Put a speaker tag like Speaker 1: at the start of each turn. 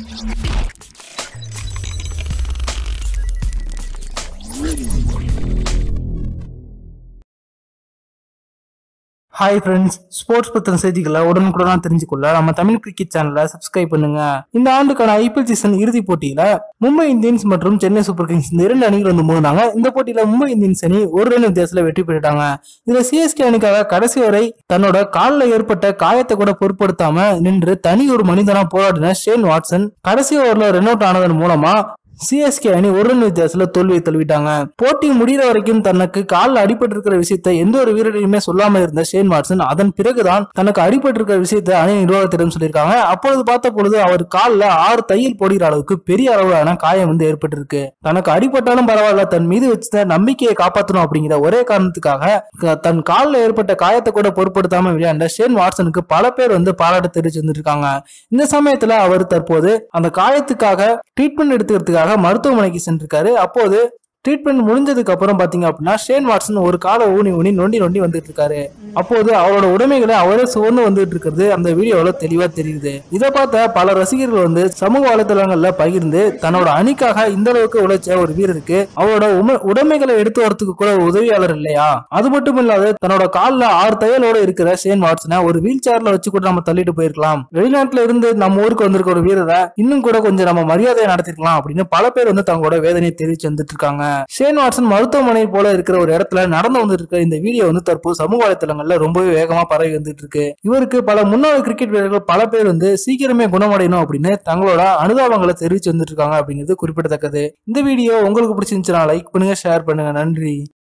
Speaker 1: hi friends sports பத்தின செய்திகளை உடனுக்குடனா தெரிஞ்சுக்கொள்ள நம்ம தமிழ் கிரிக்கெட் சேனலை சப்ஸ்கிரைப் பண்ணுங்க இந்த ஆண்டுக்கான ஐபிஎல் சீசன் இறுதிப் போட்டியில மும்பை இந்தியன்ஸ் மற்றும் சென்னை சூப்பர் கிங்ஸ் இந்த இரண்டு அணிகள் வந்து மோதினாங்க இந்த போட்டியில மும்பை இந்தியன்ஸ் அணி ஒரு ரன் வித்தியாசத்துல வெற்றி பெற்றுட்டாங்க இதுல சிஎஸ்கே அணிக்காக கடைசி வரை தன்னோட காலில் ஏற்பட்ட காயத்தை கூட பொருட்படுத்தாம நின்று தனி ஒரு மனிதனா போராடின ஷேன் வாட்சன் கடைசி ஓவர்ல ரன் அவுட் ஆனதன் மூலமா சிஎஸ்கே அணி ஒரு ரன் வித்தியாசத்துல தோல்வியை தழுவிட்டாங்க போட்டி முடிகிற வரைக்கும் தனக்கு காலில் அடிபட்டு இருக்கிற விஷயத்தை எந்த ஒரு வீரரையுமே சொல்லாம இருந்த ஷேன் வாட்சன் அதன் பிறகுதான் தனக்கு அடிபட்டு இருக்கிற விஷயத்தை அணி நிர்வாகத்திடம் சொல்லியிருக்காங்க அப்பொழுது பார்த்த பொழுது அவர் காலில் ஆறு தையல் போடுகிற அளவுக்கு பெரிய அளவிலான காயம் வந்து ஏற்பட்டிருக்கு தனக்கு அடிபட்டாலும் பரவாயில்ல தன் மீது வச்ச நம்பிக்கையை காப்பாற்றணும் அப்படிங்கிற ஒரே காரணத்துக்காக க- தன் காலில் ஏற்பட்ட காயத்தை கூட பொருட்படுத்தாம விளையாண்ட ஷேன் வாட்சனுக்கு பல பேர் வந்து பாராட்டு தெரிவிச்சு வந்திருக்காங்க இந்த சமயத்துல அவர் தற்போது அந்த காயத்துக்காக ட்ரீட்மெண்ட் எடுத்துக்கிறதுக்காக மருத்துவமனைக்கு சென்றிருக்காரு அப்போது ட்ரீட்மெண்ட் முடிஞ்சதுக்கு அப்புறம் பாத்தீங்க அப்படின்னா ஷேன் வாட்சன் ஒரு காலை ஊனி ஊனி நொண்டி நொண்டி வந்துட்டு இருக்காரு அப்போது அவரோட உடைமைகளை அவரே சுவந்து வந்துட்டு இருக்கிறது அந்த வீடியோல தெளிவா தெரியுது இதை பார்த்த பல ரசிகர்கள் வந்து சமூக வலைதளங்கள்ல பகிர்ந்து தன்னோட அணிக்காக இந்த அளவுக்கு உழைச்ச ஒரு வீரருக்கு அவரோட உம- உடைமைகளை எடுத்து வரதுக்கு கூட ஒரு உதவியாளர் இல்லையா அது மட்டும் இல்லாத தன்னோட கால்ல ஆறு தையலோட இருக்கிற ஷேன் வாட்சனை ஒரு வீல் சேர்ல வச்சு கூட நம்ம தள்ளிட்டு போயிருக்கலாம் வெளிநாட்டுல இருந்து நம்ம ஊருக்கு வந்திருக்க ஒரு வீரரை இன்னும் கூட கொஞ்சம் நம்ம மரியாதையை நடத்திருக்கலாம் அப்படின்னு பல பேர் வந்து தங்களோட வேதனையை தெரிவிச்சு வந்துட்டு இருக்காங்க ஷேன் வாட்சன் மருத்துவமனை போல இருக்கிற ஒரு இடத்துல நடந்து வந்துட்டு இருக்க இந்த வீடியோ வந்து தற்போது சமூக வலைத்தளங்கள்ல ரொம்பவே வேகமா பரவி வந்துட்டு இருக்கு இவருக்கு பல முன்னாள் கிரிக்கெட் வீரர்கள் பல பேர் வந்து சீக்கிரமே குணமடையணும் அப்படின்னு தங்களோட அனுதாபங்களை தெரிவிச்சு வந்துட்டு இருக்காங்க அப்படிங்கிறது குறிப்பிடத்தக்கது இந்த வீடியோ உங்களுக்கு பிடிச்சிருந்துச்சுன்னா லைக் பண்ணுங்க ஷேர் பண்ணுங்க நன்றி